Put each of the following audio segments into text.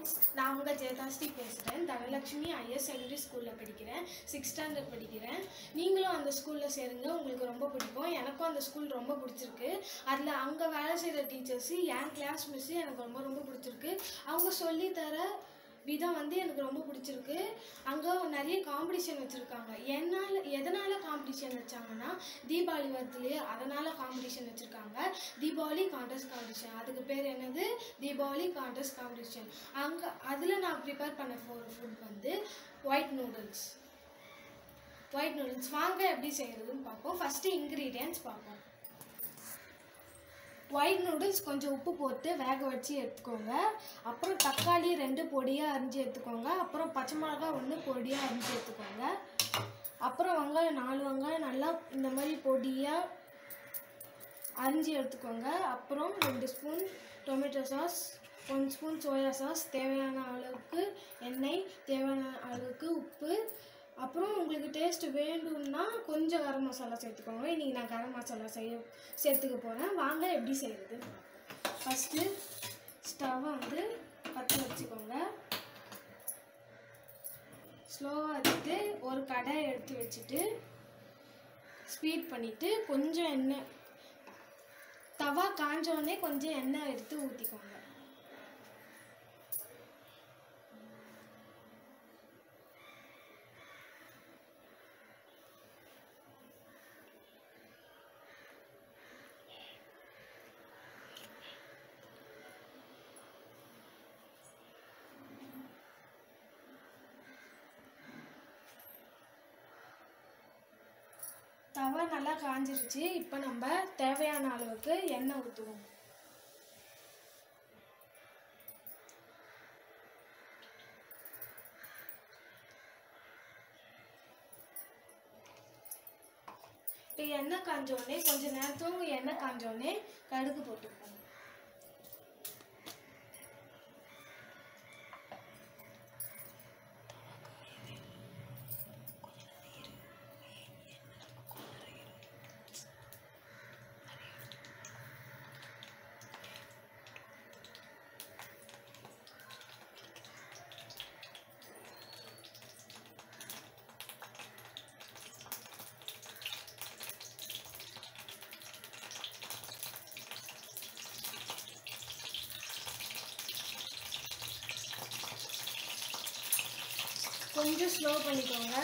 friends நான் உங்கள் ஜெயதாஸ்ரீ பேசுகிறேன் தனலட்சுமி ஐஎஸ் செகண்டரி ஸ்கூலில் படிக்கிறேன் சிக்ஸ் ஸ்டாண்டர்ட் படிக்கிறேன் நீங்களும் அந்த ஸ்கூலில் சேருங்க உங்களுக்கு ரொம்ப பிடிக்கும் எனக்கும் அந்த ஸ்கூல் ரொம்ப பிடிச்சிருக்கு அதில் அங்கே வேலை செய்கிற டீச்சர்ஸு என் கிளாஸ் மிஸ்ஸு எனக்கு ரொம்ப ரொம்ப பிடிச்சிருக்கு அவங்க சொல்லித் தர விதம் வந்து எனக்கு ரொம்ப பிடிச்சிருக்கு அங்கே நிறைய காம்படிஷன் வச்சுருக்காங்க என்னால் எதனால் காம்படிஷன் வச்சாங்கன்னா தீபாவளி வருதுலையே அதனால் காம்படிஷன் வச்சுருக்காங்க தீபாவளி கான்டெஸ்ட் காம்படிஷன் அதுக்கு பேர் என்னது தீபாவளி கான்டெஸ்ட் காம்படிஷன் அங்கே அதில் நான் ப்ரிப்பேர் பண்ண ஃபுட் வந்து ஒயிட் நூடுல்ஸ் ஒயிட் நூடுல்ஸ் வாங்க எப்படி செய்கிறதுன்னு பார்ப்போம் ஃபஸ்ட்டு இன்க்ரீடியன்ட்ஸ் பார்ப்போம் ஒயிட் நூடுல்ஸ் கொஞ்சம் உப்பு போட்டு வேக வச்சு எடுத்துக்கோங்க அப்புறம் தக்காளி ரெண்டு பொடியாக அரிஞ்சு எடுத்துக்கோங்க அப்புறம் பச்சை மிளகா ஒன்று பொடியாக அரிஞ்சு எடுத்துக்கோங்க அப்புறம் வெங்காயம் நாலு வெங்காயம் நல்லா இந்த மாதிரி பொடியாக அரிஞ்சு எடுத்துக்கோங்க அப்புறம் ரெண்டு spoon tomato sauce one spoon soya sauce தேவையான அளவுக்கு எண்ணெய் தேவையான அளவுக்கு உப்பு அப்புறம் உங்களுக்கு டேஸ்ட் வேண்டும்னா கொஞ்சம் கரம் மசாலா சேர்த்துக்கோங்க இன்றைக்கி நான் கரம் மசாலா செய்ய சேர்த்துக்க போகிறேன் வாங்க எப்படி செய்கிறது ஃபஸ்ட்டு ஸ்டவ்வை வந்து பற்ற வச்சுக்கோங்க ஸ்லோவாக வச்சுட்டு ஒரு கடாய் எடுத்து வச்சுட்டு ஸ்பீட் பண்ணிவிட்டு கொஞ்சம் எண்ணெய் தவா காஞ்ச உடனே கொஞ்சம் எண்ணெய் எடுத்து ஊற்றிக்கோங்க தவா நல்லா காஞ்சிருச்சு இப்போ நம்ம தேவையான அளவுக்கு எண்ணெய் ஊற்றுவோம் இப்போ எண்ணெய் காஞ்சோடனே கொஞ்ச நேரத்துக்கு எண்ணெய் காஞ்சோடனே கடுகு போட்டுப்போம் கொஞ்சம் ஸ்லோ பண்ணிக்கோங்க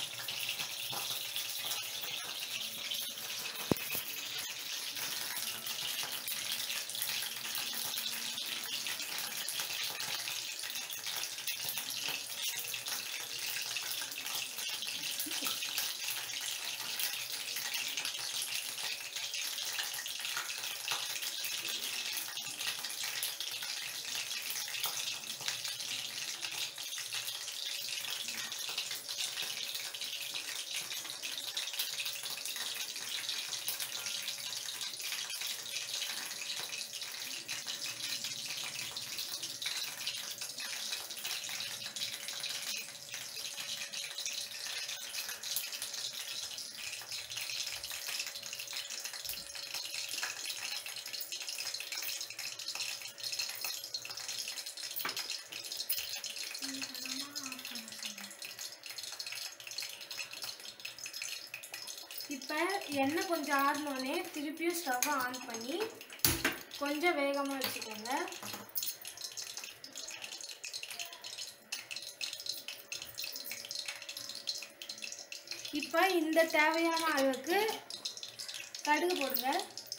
இப்போ எண்ணெய் கொஞ்சம் ஆறினோடனே திருப்பியும் ஸ்டவ்வை ஆன் பண்ணி கொஞ்சம் வேகமாக வச்சுக்கோங்க இப்போ இந்த தேவையான அளவுக்கு கடுகு போடுங்க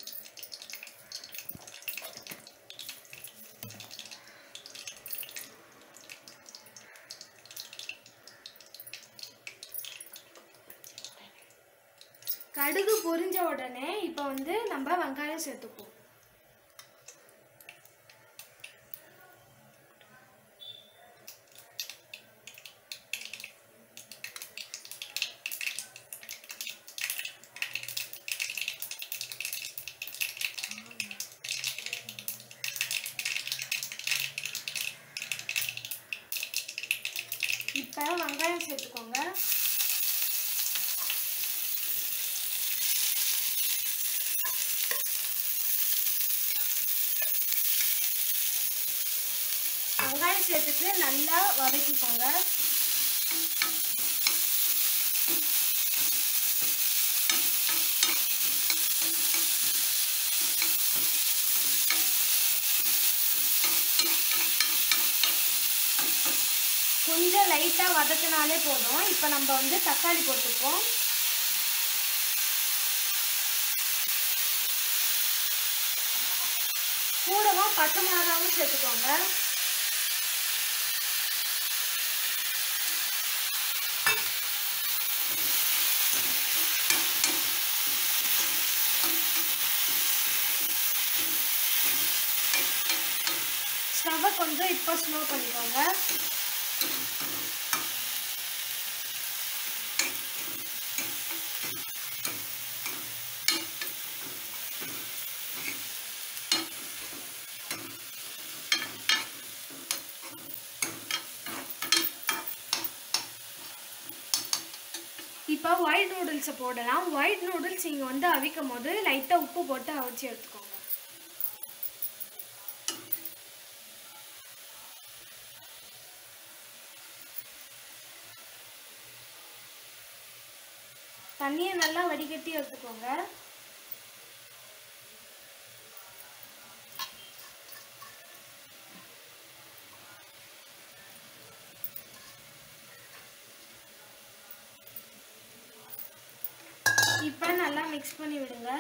கடுகு பொரிஞ்ச உடனே இப்போ வந்து நம்ம வெங்காயம் சேர்த்துப்போம் இப்போ வெங்காயம் சேர்த்துக்கோங்க வெங்காயம் சேர்த்துட்டு நல்லா வதக்கிக்கோங்க கொஞ்சம் லைட்டாக வதக்கினாலே போதும் இப்போ நம்ம வந்து தக்காளி போட்டுப்போம் கூடவா பச்சை மிளகாவும் சேர்த்துக்கோங்க ஸ்டவ்வை கொஞ்சம் இப்போ ஸ்லோ பண்ணிக்கோங்க இப்போ ஒயிட் நூடுல்ஸை போடலாம் ஒயிட் நூடுல்ஸ் நீங்கள் வந்து அவிக்கும் போது லைட்டாக உப்பு போட்டு அவிச்சு எடுத்துக்கோங்க தண்ணியை நல்லா வடிகட்டி எடுத்துக்கோங்க இப்போ நல்லா மிக்ஸ் பண்ணி விடுங்க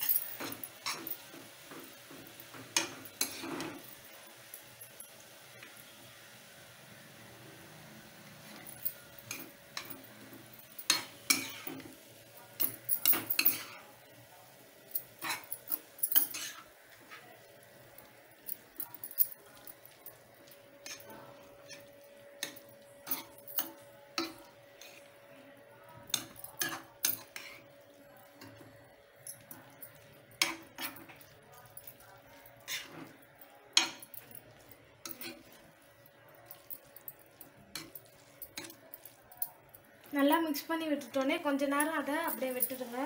நல்லா மிக்ஸ் பண்ணி விட்டுட்டோன்னே கொஞ்ச நேரம் அதை அப்படியே விட்டுடுங்க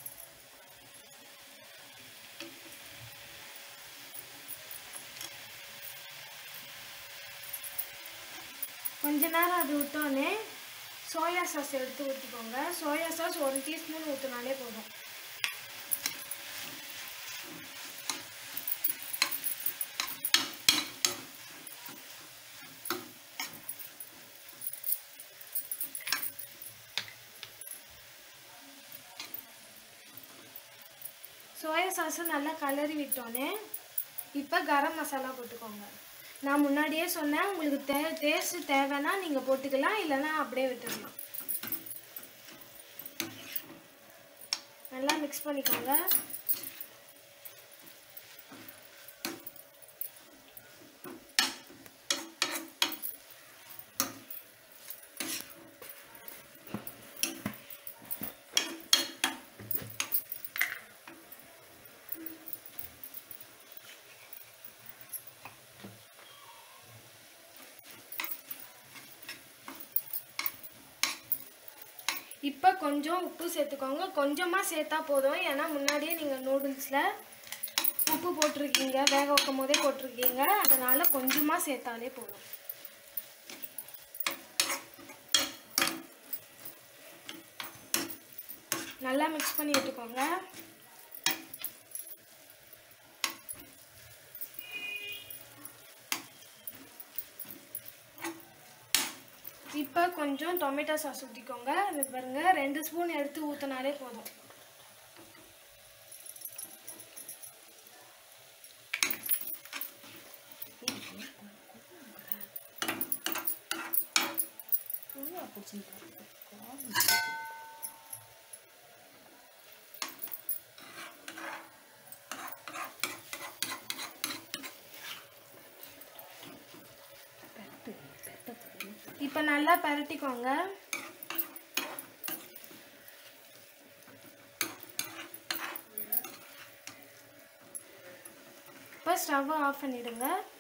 கொஞ்ச நேரம் அது விட்டோன்னே சோயா சாஸ் எடுத்து ஊற்றிக்கோங்க சோயா சாஸ் ஒரு டீஸ்பூன் ஊற்றினாலே போதும் சோயா சாஸும் நல்லா கலரி விட்டோன்னே இப்போ கரம் மசாலா போட்டுக்கோங்க நான் முன்னாடியே சொன்னேன் உங்களுக்கு தே டேஸ்ட்டு தேவைன்னா நீங்கள் போட்டுக்கலாம் இல்லைன்னா அப்படியே விட்டுடலாம் நல்லா மிக்ஸ் பண்ணிக்கோங்க இப்போ கொஞ்சம் உப்பு சேர்த்துக்கோங்க கொஞ்சமாக சேர்த்தா போதும் ஏன்னா முன்னாடியே நீங்கள் நூடுல்ஸில் உப்பு போட்டிருக்கீங்க வேக வைக்கும் போதே போட்டிருக்கீங்க அதனால் கொஞ்சமாக சேர்த்தாலே போதும் நல்லா மிக்ஸ் பண்ணி விட்டுக்கோங்க இப்போ கொஞ்சம் டொமேட்டோ சாஸ் ஊற்றிக்கோங்க இது பாருங்க ரெண்டு ஸ்பூன் எடுத்து ஊற்றினாலே போதும் இப்போ நல்லா பரட்டிக்கோங்க இப்போ ஸ்டவ்வை ஆஃப் பண்ணிடுங்க